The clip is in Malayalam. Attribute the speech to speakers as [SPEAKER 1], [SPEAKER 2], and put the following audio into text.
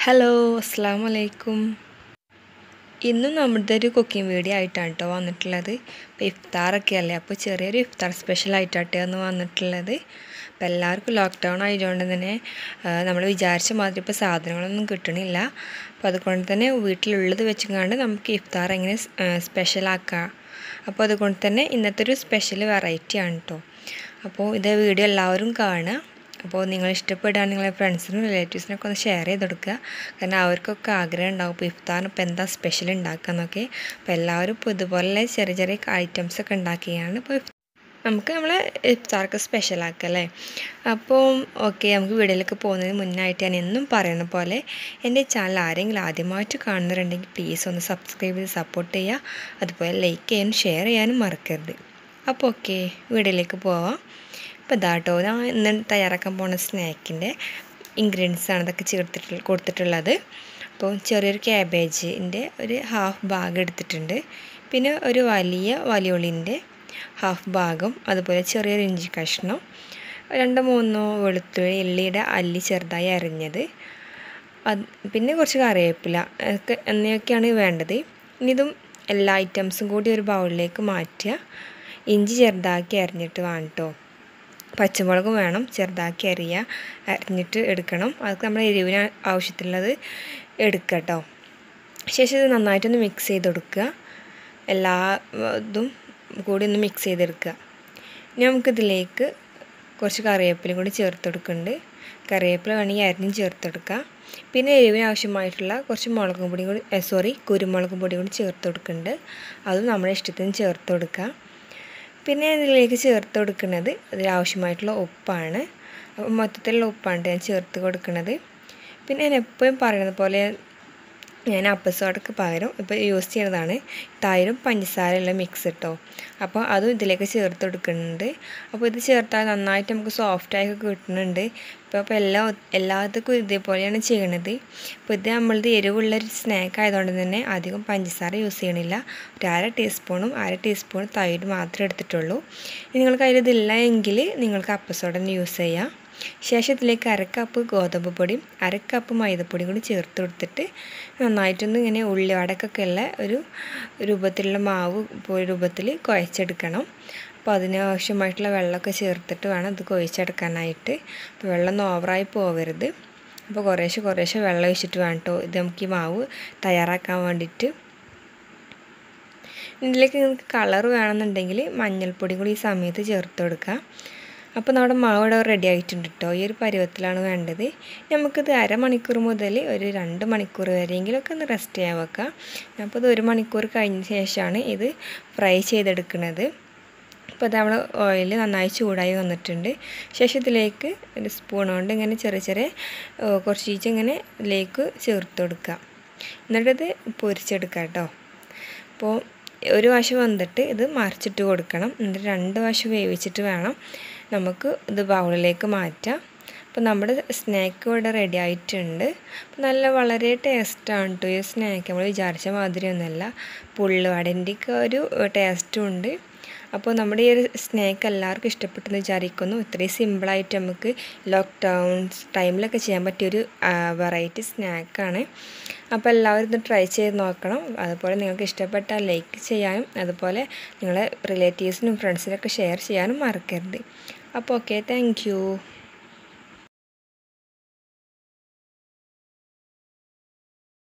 [SPEAKER 1] ഹലോ അസ്സാം വലൈക്കും ഇന്നും നമ്മുടെ ഒരു കുക്കിംഗ് വീഡിയോ ആയിട്ടാണ് കേട്ടോ വന്നിട്ടുള്ളത് ഇപ്പോൾ ഇഫ്താറൊക്കെ അല്ലേ അപ്പോൾ ചെറിയൊരു ഇഫ്താർ സ്പെഷ്യൽ ആയിട്ടാട്ടോ ഒന്ന് വന്നിട്ടുള്ളത് അപ്പോൾ എല്ലാവർക്കും ലോക്ക്ഡൗൺ ആയതുകൊണ്ട് തന്നെ നമ്മൾ വിചാരിച്ച മാതിരി ഇപ്പോൾ സാധനങ്ങളൊന്നും കിട്ടണില്ല അപ്പോൾ അതുകൊണ്ട് തന്നെ വീട്ടിലുള്ളത് വെച്ചുകൊണ്ട് നമുക്ക് ഇഫ്താർ എങ്ങനെ സ്പെഷ്യലാക്കാം അപ്പോൾ അതുകൊണ്ട് തന്നെ ഇന്നത്തെ ഒരു സ്പെഷ്യൽ വെറൈറ്റി ആണ് കേട്ടോ അപ്പോൾ ഇത് വീഡിയോ എല്ലാവരും കാണുക അപ്പോൾ നിങ്ങൾ ഇഷ്ടപ്പെടുകയാണ് നിങ്ങളെ ഫ്രണ്ട്സിനും റിലേറ്റീവ്സിനൊക്കെ ഒന്ന് ഷെയർ ചെയ്ത് കൊടുക്കുക കാരണം അവർക്കൊക്കെ ആഗ്രഹം ഉണ്ടാവും ഇപ്പോൾ ഇഫ്താറിന് ഇപ്പോൾ എന്താ സ്പെഷ്യൽ ഉണ്ടാക്കാന്നൊക്കെ അപ്പോൾ എല്ലാവരും ഇപ്പോൾ ഇതുപോലെ ചെറിയ ചെറിയ ഐറ്റംസ് ഒക്കെ ഉണ്ടാക്കിയാണ് ഇപ്പോൾ നമുക്ക് നമ്മൾ ഇഫ്താർക്ക് സ്പെഷ്യലാക്കുക അല്ലേ അപ്പോൾ ഓക്കെ നമുക്ക് വീഡിയോയിലേക്ക് പോകുന്നതിന് മുന്നായിട്ട് ഞാൻ എന്നും പറയുന്ന പോലെ എൻ്റെ ചാനൽ ആരെങ്കിലും ആദ്യമായിട്ട് കാണുന്നവരുണ്ടെങ്കിൽ പ്ലീസ് ഒന്ന് സബ്സ്ക്രൈബ് ചെയ്ത് സപ്പോർട്ട് ചെയ്യുക അതുപോലെ ലൈക്ക് ചെയ്യാനും ഷെയർ ചെയ്യാനും മറക്കരുത് അപ്പോൾ ഓക്കെ വീഡിയോയിലേക്ക് പോവാം ഇപ്പോൾ ഇതാട്ടോ ഞാൻ ഇന്ന് തയ്യാറാക്കാൻ പോകുന്ന സ്നാക്കിൻ്റെ ഇൻഗ്രീഡിയൻസ് ആണ് ഇതൊക്കെ ചേർത്തിട്ട് കൊടുത്തിട്ടുള്ളത് അപ്പോൾ ചെറിയൊരു ക്യാബേജിൻ്റെ ഒരു ഹാഫ് ഭാഗം എടുത്തിട്ടുണ്ട് പിന്നെ ഒരു വലിയ വലിയുള്ളിൻ്റെ ഹാഫ് ഭാഗം അതുപോലെ ചെറിയൊരു ഇഞ്ചി കഷ്ണം രണ്ടോ മൂന്നോ വെളുത്തുള്ളി എള്ളിയുടെ അല്ലി ചെറുതായി അരിഞ്ഞത് അത് പിന്നെ കുറച്ച് കറിവേപ്പില ഒക്കെ എന്നിവയൊക്കെയാണ് വേണ്ടത് ഇനി ഇതും എല്ലാ ഐറ്റംസും കൂടി ഒരു ബൗളിലേക്ക് മാറ്റുക ഇഞ്ചി ചെറുതാക്കി അരിഞ്ഞിട്ട് വേണം കേട്ടോ പച്ചമുളകും വേണം ചെറുതാക്കി അരിയുക അരിഞ്ഞിട്ട് എടുക്കണം അതൊക്കെ നമ്മൾ എരിവിന് ആവശ്യത്തിലുള്ളത് എടുക്കുക കേട്ടോ ശേഷം ഇത് നന്നായിട്ടൊന്ന് മിക്സ് ചെയ്ത് കൊടുക്കുക എല്ലാ ഇതും കൂടി ഒന്ന് മിക്സ് ചെയ്തെടുക്കുക ഇനി നമുക്കിതിലേക്ക് കുറച്ച് കറിവേപ്പിലയും കൂടി ചേർത്ത് കൊടുക്കുന്നുണ്ട് കറിവേപ്പില വേണമെങ്കിൽ അരിഞ്ഞും ചേർത്ത് കൊടുക്കുക പിന്നെ എരിവിന് ആവശ്യമായിട്ടുള്ള കുറച്ച് മുളകും പൊടി കൂടി സോറി കുരുമുളക് പൊടി കൂടി ചേർത്ത് കൊടുക്കുന്നുണ്ട് അതും നമ്മുടെ ഇഷ്ടത്തിന് ചേർത്ത് കൊടുക്കുക പിന്നെ ഇതിലേക്ക് ചേർത്ത് കൊടുക്കുന്നത് അതിൽ ആവശ്യമായിട്ടുള്ള ഉപ്പാണ് അപ്പം മൊത്തത്തിലുള്ള ഉപ്പാണ് ഞാൻ ചേർത്ത് കൊടുക്കുന്നത് പിന്നെ ഞാൻ എപ്പോഴും പറയുന്നത് പോലെ ഞാൻ അപ്പസോടക്ക് പകരം ഇപ്പോൾ യൂസ് ചെയ്യുന്നതാണ് തൈരും പഞ്ചസാരയുള്ള മിക്സ് കേട്ടോ അപ്പോൾ അതും ഇതിലേക്ക് ചേർത്ത് കൊടുക്കുന്നുണ്ട് അപ്പോൾ ഇത് ചേർത്താൽ നന്നായിട്ട് നമുക്ക് സോഫ്റ്റായൊക്കെ കിട്ടുന്നുണ്ട് ഇപ്പോൾ അപ്പോൾ എല്ലാ എല്ലാവർക്കും ഇതേപോലെയാണ് ചെയ്യണത് അപ്പോൾ ഇത് നമ്മളത് എരിവുള്ള ഒരു സ്നാക്ക് ആയതുകൊണ്ട് തന്നെ അധികം പഞ്ചസാര യൂസ് ചെയ്യണില്ല ഒരു അര ടീസ്പൂണും അര ടീസ്പൂൺ തൈര് മാത്രമേ എടുത്തിട്ടുള്ളൂ ഇനി നിങ്ങൾക്ക് അതിൽ ഇതില്ല എങ്കിൽ നിങ്ങൾക്ക് അപ്പസോഡ തന്നെ യൂസ് ചെയ്യാം ശേഷം ഇതിലേക്ക് അരക്കപ്പ് ഗോതമ്പ് പൊടിയും അരക്കപ്പ് മൈദപ്പൊടിയും കൂടി ചേർത്ത് കൊടുത്തിട്ട് നന്നായിട്ടൊന്ന് ഇങ്ങനെ ഉള്ളിവടക്കൊക്കെ ഉള്ള ഒരു രൂപത്തിലുള്ള മാവ് രൂപത്തിൽ കുഴച്ചെടുക്കണം അപ്പോൾ അതിന് ആവശ്യമായിട്ടുള്ള വെള്ളമൊക്കെ ചേർത്തിട്ട് വേണം ഇത് കുഴച്ചെടുക്കാനായിട്ട് അപ്പോൾ വെള്ളം ഓവറായി പോകരുത് അപ്പോൾ കുറേശ്ശെ കുറേശ്ശെ വെള്ളം ഒഴിച്ചിട്ട് വേണം കേട്ടോ ഇത് നമുക്ക് ഈ മാവ് തയ്യാറാക്കാൻ വേണ്ടിയിട്ട് ഇതിലേക്ക് നിങ്ങൾക്ക് കളർ വേണമെന്നുണ്ടെങ്കിൽ മഞ്ഞൾപ്പൊടി കൂടി ഈ സമയത്ത് ചേർത്ത് കൊടുക്കുക അപ്പോൾ നമ്മുടെ മാവ് ഇവിടെ റെഡി ആയിട്ടുണ്ട് കേട്ടോ ഈ ഒരു പരുവത്തിലാണ് വേണ്ടത് നമുക്കിത് അരമണിക്കൂർ മുതൽ ഒരു രണ്ട് മണിക്കൂർ വരെയെങ്കിലുമൊക്കെ ഒന്ന് റെസ്റ്റ് ചെയ്യാൻ വെക്കാം അപ്പോൾ ഇത് ഒരു മണിക്കൂർ കഴിഞ്ഞ ശേഷമാണ് ഇത് ഫ്രൈ ചെയ്തെടുക്കുന്നത് അപ്പോൾ ഇത് നമ്മൾ ഓയിൽ നന്നായി ചൂടായി വന്നിട്ടുണ്ട് ശേഷം ഇതിലേക്ക് ഒരു സ്പൂൺ കൊണ്ട് ഇങ്ങനെ ചെറിയ ചെറിയ കുറച്ച് ചീച്ച ഇങ്ങനെ ഇതിലേക്ക് ചേർത്ത് കൊടുക്കുക എന്നിട്ടിത് പൊരിച്ചെടുക്കുക കേട്ടോ അപ്പോൾ ഒരു വശം വന്നിട്ട് ഇത് മറിച്ചിട്ട് കൊടുക്കണം എന്നിട്ട് രണ്ട് വശം വേവിച്ചിട്ട് വേണം നമുക്ക് ഇത് ബൗളിലേക്ക് മാറ്റാം അപ്പോൾ നമ്മുടെ സ്നാക്ക് ഇവിടെ റെഡി ആയിട്ടുണ്ട് അപ്പോൾ നല്ല വളരെ ടേസ്റ്റാണ് കേട്ടോ ഈ സ്നാക്ക് നമ്മൾ വിചാരിച്ച മാതിരിയൊന്നുമല്ല പുള്ളുവടൻ്റെയൊക്കെ ഒരു ടേസ്റ്റും ഉണ്ട് അപ്പോൾ നമ്മുടെ ഈ ഒരു സ്നാക്ക് എല്ലാവർക്കും ഇഷ്ടപ്പെട്ടെന്ന് വിചാരിക്കുന്നു ഇത്രയും സിമ്പിളായിട്ട് നമുക്ക് ലോക്ക്ഡൗൺ ടൈമിലൊക്കെ ചെയ്യാൻ പറ്റിയൊരു വെറൈറ്റി സ്നാക്കാണ് അപ്പോൾ എല്ലാവരും ഇത് ട്രൈ ചെയ്ത് നോക്കണം അതുപോലെ നിങ്ങൾക്ക് ഇഷ്ടപ്പെട്ടാൽ ലൈക്ക് ചെയ്യാനും അതുപോലെ നിങ്ങളെ റിലേറ്റീവ്സിനും ഫ്രണ്ട്സിനൊക്കെ ഷെയർ ചെയ്യാനും മറക്കരുത് അപ്പോൾ ഓക്കെ താങ്ക്